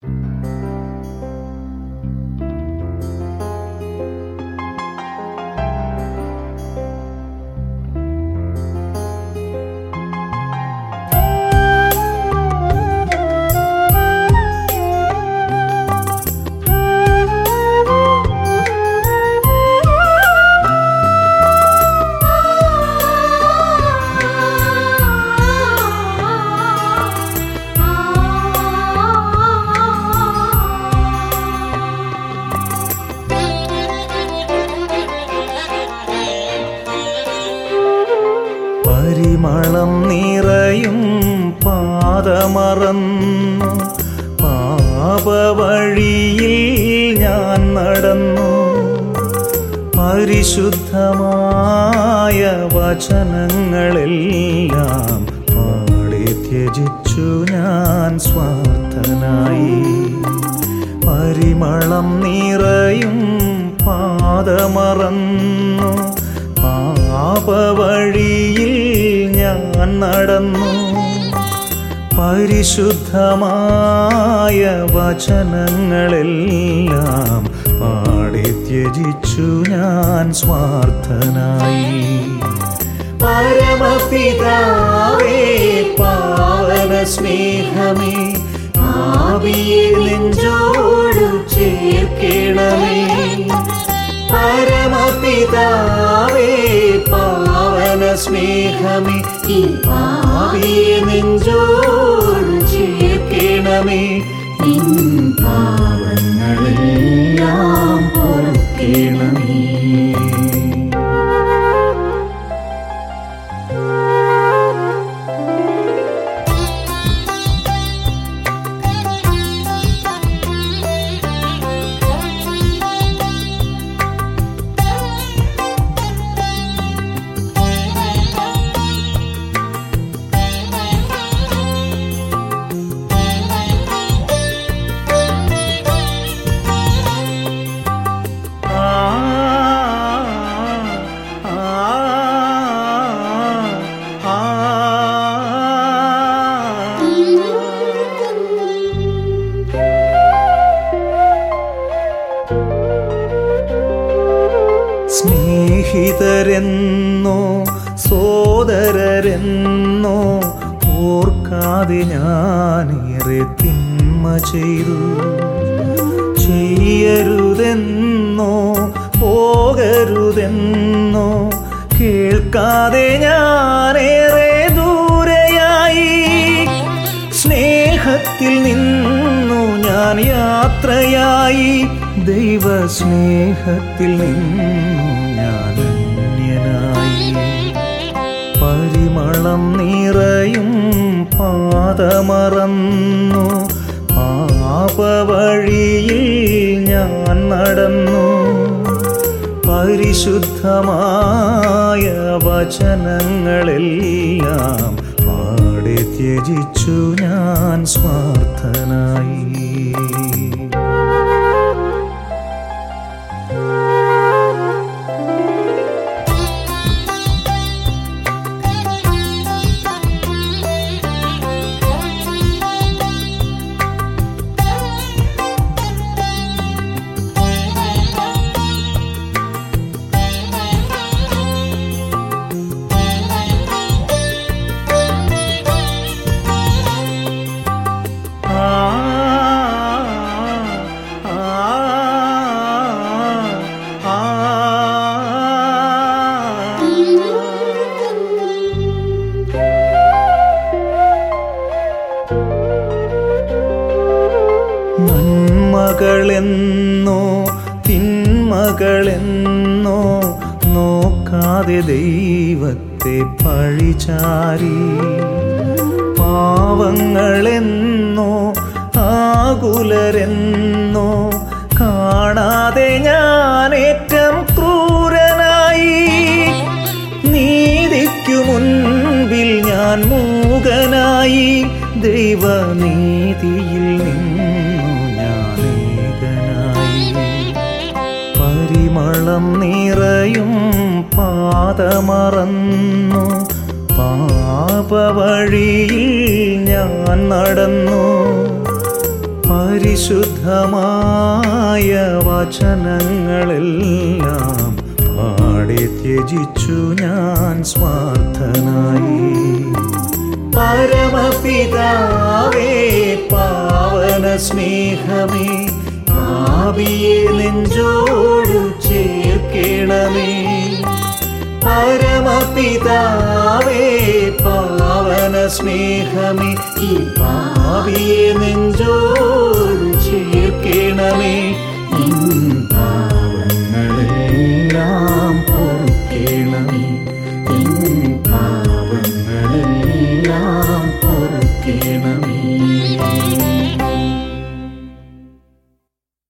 പരിമളം നിറയും പാദമറന്നു പാപവഴിയിൽ ഞാൻ നടന്നു പരിശുദ്ധമായ വചനങ്ങളെല്ലാം പാടി ത്യജിച്ചു ഞാൻ സ്വാർത്ഥനായി പരിമളം നിറയും പാദമറന്നു പാപവഴിയിൽ ഞാൻ നടന്നു പരിശുദ്ധമായ വചനങ്ങളെല്ലാം പാടി ത്യജിച്ചു ഞാൻ സ്വാർത്ഥനായി പരമപിതാവേ പാവന സ്നേഹമേ ആവിയെ നെഞ്ചോടു ചേർക്കണമേ പരമപിതാവേ പാവന സ്നേഹമേ ഈ പാവിയെ നെഞ്ചോടു ചേർക്കണമേ നിൻ പാവങ്ങളെല്ലാം പൊറുക്കണമേ സ്നേഹിതരെന്നോ സോദരരെന്നോ ഓർക്കാതെ ഞാനേറെ തിന്മ ചെയ്തു ചെയ്യരുതെന്നോ പോകരുതെന്നോ കേൾക്കാതെ ഞാനേറെ ദൂരെയായി സ്നേഹത്തിൽ നിന്നു ഞാൻ യാത്രയായി ദൈവ സ്നേഹത്തിൽ നിന്നു ഞാൻ അന്യനായി പരിമളം നിറയും പാദമറന്നു പാപവഴിയിൽ ഞാൻ നടന്നു പരിശുദ്ധമായ വചനങ്ങളെല്ലാം പാടി ത്യജിച്ചു ഞാൻ സ്വാർത്ഥനായി നന്മകളെന്നോ തിന്മകളെന്നോ നോക്കാതെ ദൈവത്തെ പഴിചാരി പാവങ്ങളെന്നോ ആകുലരെന്നോ കാണാതെ ഞാനേറ്റം ക്രൂരനായി നീതിക്കു മുൻപിൽ ഞാൻ മൂകനായി ദൈവനീതിയിൽ നിന്നു ഞാൻ ഏകനായി പരിമളം നിറയും പാദമറന്നു പാപവഴിയിൽ ഞാൻ നടന്നു പരിശുദ്ധമായ വചനങ്ങളെല്ലാം പാടെ ത്യജിച്ചു ഞാൻ സ്വാർത്ഥനായി പരമപിതാവേ പാവന സ്നേഹമേ പാപിയെ നെഞ്ചോടു ചേർക്കണമേ പരമപിതാവേ പാവന സ്നേഹമേ ഈ പാപിയെ നെഞ്ചോടു ചേർക്കണമേ ഇൻ